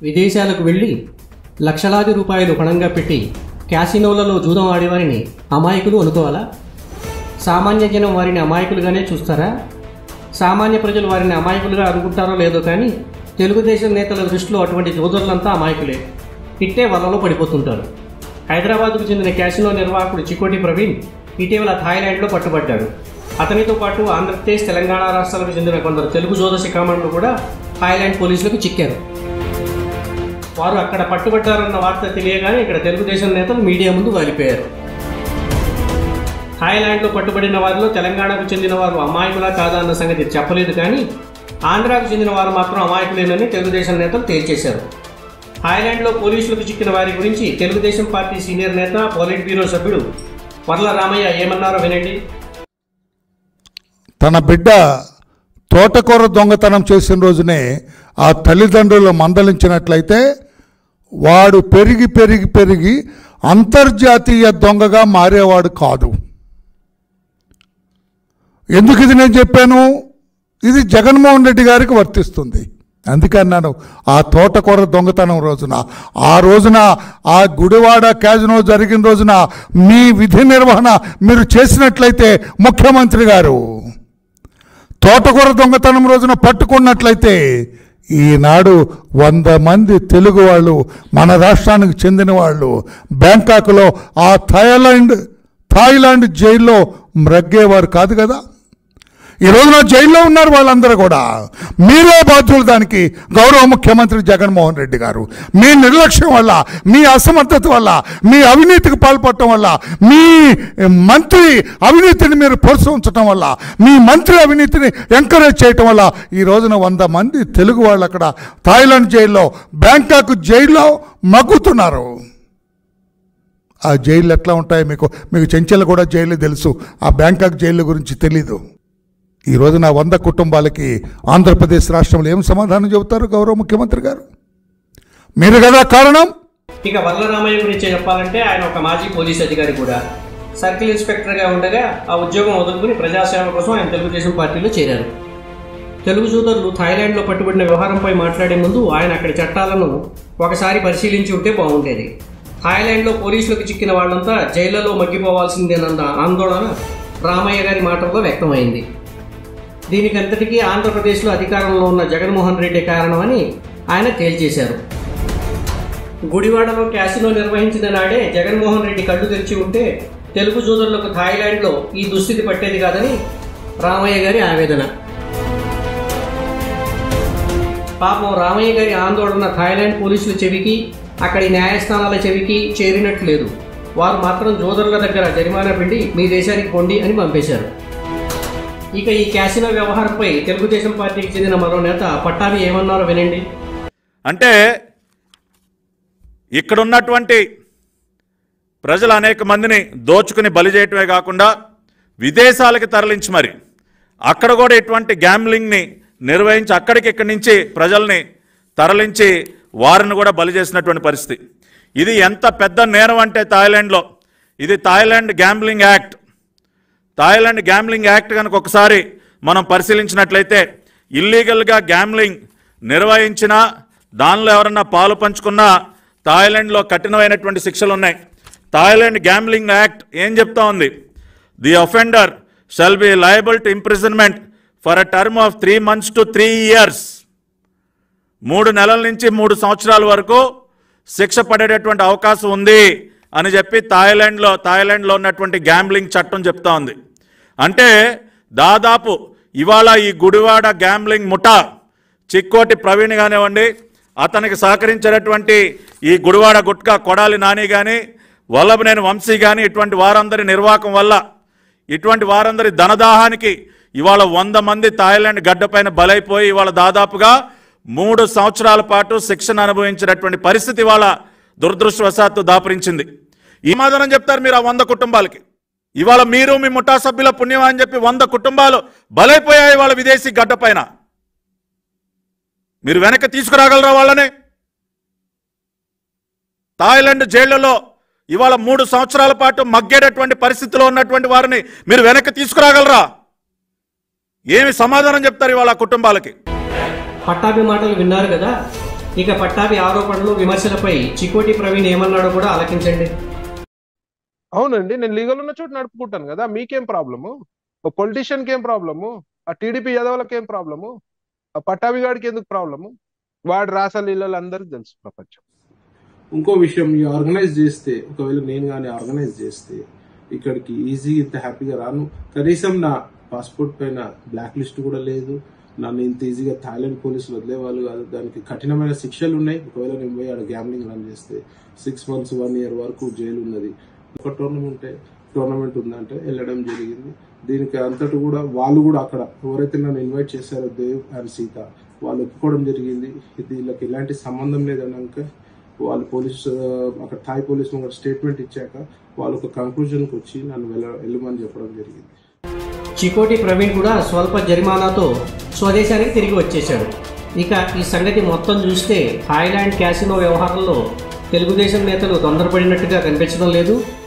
విదేశాలకు వెళ్ళి లక్షలాది రూపాయలు పణంగా పెట్టి క్యాసినోలలో జూదం ఆడేవారిని అమాయకులు అనుకోవాలా సామాన్య జనం వారిని అమాయకులుగానే చూస్తారా సామాన్య ప్రజలు వారిని అమాయకులుగా అనుకుంటారో లేదో కానీ తెలుగుదేశం నేతల దృష్టిలో అటువంటి జోదరులంతా అమాయకులే ఇట్టే వలలో పడిపోతుంటారు హైదరాబాద్కు చెందిన క్యాసినో నిర్వాహకుడు చికోటి ప్రవీణ్ ఇటీవల థాయిలాండ్లో పట్టుబడ్డాడు అతనితో పాటు ఆంధ్రప్రదేశ్ తెలంగాణ రాష్ట్రాలకు చెందిన కొందరు తెలుగు జోద శిఖామణులు కూడా థాయిలాండ్ పోలీసులకు చిక్కారు వారు అక్కడ పట్టుబడ్డారన్న వార్త తెలియగానే ఇక్కడ తెలుగుదేశం నేతలు మీడియా ముందు వాలిపోయారు థాయిలాండ్లో పట్టుబడిన వారిలో తెలంగాణకు చెందిన వారు అమాయకులా కాదా అన్న సంగతి చెప్పలేదు కానీ ఆంధ్రాకు చెందిన వారు మాత్రం అమాయకులేనని తెలుగుదేశం నేతలు తేల్చేశారు థాయిలాండ్లో పోలీసులకు చిక్కిన వారి గురించి తెలుగుదేశం పార్టీ సీనియర్ నేత పోలిట్ బ్యూరో సభ్యుడు వర్ల రామయ్య ఏమన్నారో వినండి తన బిడ్డ తోటకూర దొంగతనం చేసిన రోజునే ఆ తల్లిదండ్రులు మందలించినట్లయితే వాడు పెరిగి పెరిగి పెరిగి అంతర్జాతీయ దొంగగా మారేవాడు కాదు ఎందుకు ఇది నేను చెప్పాను ఇది జగన్మోహన్ రెడ్డి గారికి వర్తిస్తుంది అందుకే అన్నాను ఆ తోటకూర దొంగతనం రోజున ఆ రోజున ఆ గుడివాడ క్యాజినో జరిగిన రోజున మీ విధి నిర్వహణ మీరు చేసినట్లయితే ముఖ్యమంత్రి గారు తోటకూర దొంగతనం రోజున పట్టుకున్నట్లయితే ఈనాడు వంద మంది తెలుగు వాళ్ళు మన రాష్ట్రానికి చెందిన వాళ్ళు బ్యాంకాక్లో ఆ థాయిలాండ్ థాయిలాండ్ జైల్లో మ్రగ్గేవారు కాదు కదా ఈ రోజున జైల్లో ఉన్నారు వాళ్ళందరూ కూడా మీరే బాధ్యులు దానికి గౌరవ ముఖ్యమంత్రి జగన్మోహన్ రెడ్డి గారు మీ నిర్లక్ష్యం వల్ల మీ అసమర్థత వల్ల మీ అవినీతికి పాల్పడటం వల్ల మీ మంత్రి అవినీతిని మీరు ప్రోత్సహించడం వల్ల మీ మంత్రి అవినీతిని ఎంకరేజ్ చేయటం వల్ల ఈ రోజున వంద మంది తెలుగు వాళ్ళు అక్కడ థాయిలాండ్ జైల్లో బ్యాంకాక్ జైల్లో మగ్గుతున్నారు ఆ జైళ్ళు ఎట్లా ఉంటాయో మీకు మీకు చెంచెల కూడా జైలు తెలుసు ఆ బ్యాంకాక్ జైలు గురించి తెలీదు ఈ రోజున వంద కుటుంబాలకి ఆంధ్రప్రదేశ్ రాష్ట్రంలో ఏం సమాధానం చెబుతారు గౌరవ ముఖ్యమంత్రి గారు మీరు కదా కారణం ఇక వరలరామయ్య గురించి చెప్పాలంటే ఆయన ఒక మాజీ పోలీస్ అధికారి కూడా సర్కిల్ ఇన్స్పెక్టర్గా ఉండగా ఆ ఉద్యోగం వదులుకుని ప్రజాసేవ కోసం ఆయన తెలుగుదేశం పార్టీలో చేరారు తెలుగు సోదరులు థాయిలాండ్లో పట్టుబడిన వ్యవహారంపై మాట్లాడే ముందు ఆయన అక్కడి చట్టాలను ఒకసారి పరిశీలించి ఉంటే బాగుండేది థాయిలాండ్లో పోలీసులకు చిక్కిన వాళ్ళంతా జైళ్లలో మగ్గిపోవాల్సిందేనన్న ఆందోళన రామయ్య గారి మాటల్లో వ్యక్తమైంది దీనికంతటికీ ఆంధ్రప్రదేశ్లో అధికారంలో ఉన్న జగన్మోహన్ రెడ్డి కారణమని ఆయన తేల్చేశారు గుడివాడలో క్యాసినో నిర్వహించిన నాడే జగన్మోహన్ రెడ్డి కళ్ళు తెరిచి ఉంటే తెలుగు సోదరులకు థాయిలాండ్లో ఈ దుస్థితి పట్టేది కాదని రామయ్య గారి ఆవేదన పాపం రామయ్య గారి ఆందోళన థాయిలాండ్ పోలీసుల చెవికి అక్కడి న్యాయస్థానాల చెవికి చేరినట్లేదు వారు మాత్రం జోదరుల దగ్గర జరిమానా పిండి మీ దేశానికి పొండి అని పంపేశారు ఇక ఈ క్యాసినో వ్యవహారంపై తెలుగుదేశం పార్టీకి చెందిన మరో నేత పట్టాభి ఏమన్నారో వినండి అంటే ఇక్కడ ఉన్నటువంటి ప్రజలు అనేక మందిని దోచుకుని బలి చేయటమే కాకుండా విదేశాలకి తరలించి మరి అక్కడ కూడా ఇటువంటి గ్యాంబ్లింగ్ని నిర్వహించి అక్కడికి ఇక్కడి నుంచి ప్రజల్ని తరలించి వారిని కూడా బలి చేసినటువంటి పరిస్థితి ఇది ఎంత పెద్ద నేరం అంటే థాయిలాండ్లో ఇది Thailand gambling act Thailand gambling act కనుక ఒకసారి మనం పరిశీలించినట్లయితే ఇల్లీగల్గా గ్యాంబ్లింగ్ నిర్వహించినా దానిలో ఎవరన్నా పాలు పంచుకున్నా థాయిలాండ్లో కఠినమైనటువంటి శిక్షలు ఉన్నాయి థాయిలాండ్ గ్యాంబ్లింగ్ యాక్ట్ ఏం చెప్తా ఉంది the offender shall be liable to imprisonment for a term of three months to three years మూడు నెలల నుంచి మూడు సంవత్సరాల వరకు శిక్ష పడేటటువంటి అవకాశం ఉంది అని చెప్పి థాయిలాండ్లో థాయిలాండ్లో ఉన్నటువంటి గ్యాంబ్లింగ్ చట్టం చెప్తా ఉంది అంటే దాదాపు ఇవాళ ఈ గుడివాడ గ్యాంబ్లింగ్ ముఠా చిక్కోటి ప్రవీణ్ కానివ్వండి అతనికి సహకరించేటటువంటి ఈ గుడివాడ గుట్కా కొడాలి నాని కానీ వల్లభనేని వంశీ కానీ ఇటువంటి వారందరి నిర్వాహకం వల్ల ఇటువంటి వారందరి ధనదాహానికి ఇవాళ వంద మంది థాయిలాండ్ గడ్డపైన బలైపోయి ఇవాళ దాదాపుగా మూడు సంవత్సరాల పాటు శిక్షణ అనుభవించినటువంటి పరిస్థితి ఇవాళ దురదృష్టవశాత్తు దాపరించింది ఈ సమాధానం చెప్తారు మీరు ఆ వంద కుటుంబాలకి ఇవాళ మీరు మీ ముఠా సభ్యుల పుణ్యం అని చెప్పి వంద కుటుంబాలు బలైపోయాయి వాళ్ళ విదేశీ గడ్డపైన మీరు వెనక్కి తీసుకురాగలరా వాళ్ళని థాయిలాండ్ జైళ్లలో ఇవాళ మూడు సంవత్సరాల పాటు మగ్గేటటువంటి పరిస్థితిలో ఉన్నటువంటి వారిని మీరు వెనక్కి తీసుకురాగలరా ఏమి సమాధానం చెప్తారు ఇవాళ ఆ కుటుంబాలకి పట్టాభి మాటలు విన్నారు కదా ఇక పట్టాభి ఆరోపణలు విమర్శలపై చికోటి ప్రవీణ్ ఏమన్నాడో కూడా ఆలకించండి అవునండి నేను లీగల్ ఉన్న చోట నడుపుకుంటాను కదా మీకేం ప్రాబ్లము ఒక పొలిటీషియన్కి ఏం ప్రాబ్లము ఆ టీడీపీ యాదవులకి ఏం ప్రాబ్లము ఆ పట్టాభి గాడికి ఎందుకు ప్రాబ్లము వాడు రాసలీలలు అందరికి తెలుసు ప్రపంచం ఇంకో విషయం ఈ ఆర్గనైజ్ చేస్తే ఒకవేళ నేను కానీ ఆర్గనైజ్ చేస్తే ఇక్కడికి ఈజీ ఇంత హ్యాపీగా రాను కనీసం నా పాస్పోర్ట్ పైన బ్లాక్ లిస్ట్ కూడా లేదు నన్ను ఇంత ఈజీగా థాయిలాండ్ పోలీసులు వదిలేవాళ్ళు కాదు దానికి కఠినమైన శిక్షలు ఉన్నాయి ఒకవేళ నేను పోయి ఆడ గ్యామ్లింగ్ రన్ చేస్తే సిక్స్ మంత్స్ వన్ ఇయర్ వరకు జైలు ఉన్నది ఒక టోర్నమెంట్ టోర్నమెంట్ ఉందంటే వెళ్ళడం జరిగింది దీనికి అంతటి కూడా వాళ్ళు కూడా అక్కడ ఎవరైతే నన్ను ఇన్వైట్ చేశారో దేవ్ అండ్ సీత వాళ్ళు ఒప్పుకోవడం జరిగింది ఇది వీళ్ళకి ఎలాంటి సంబంధం లేదన్నాక వాళ్ళు పోలీస్ ఆ, అక్కడ థాయ్ పోలీస్ ముంగట స్టేట్మెంట్ ఇచ్చాక వాళ్ళు ఒక కంక్లూజన్కి వచ్చి నన్ను వెళ్ళ వెళ్ళమని చెప్పడం జరిగింది చికోటి ప్రవీణ్ కూడా స్వల్ప జరిమానాతో స్వదేశానికి తిరిగి వచ్చేశాడు ఇక ఈ సంగతి మొత్తం చూస్తే థాయిలాండ్ క్యాసినో వ్యవహారంలో తెలుగుదేశం నేతలు తొందరపడినట్టుగా కనిపించడం లేదు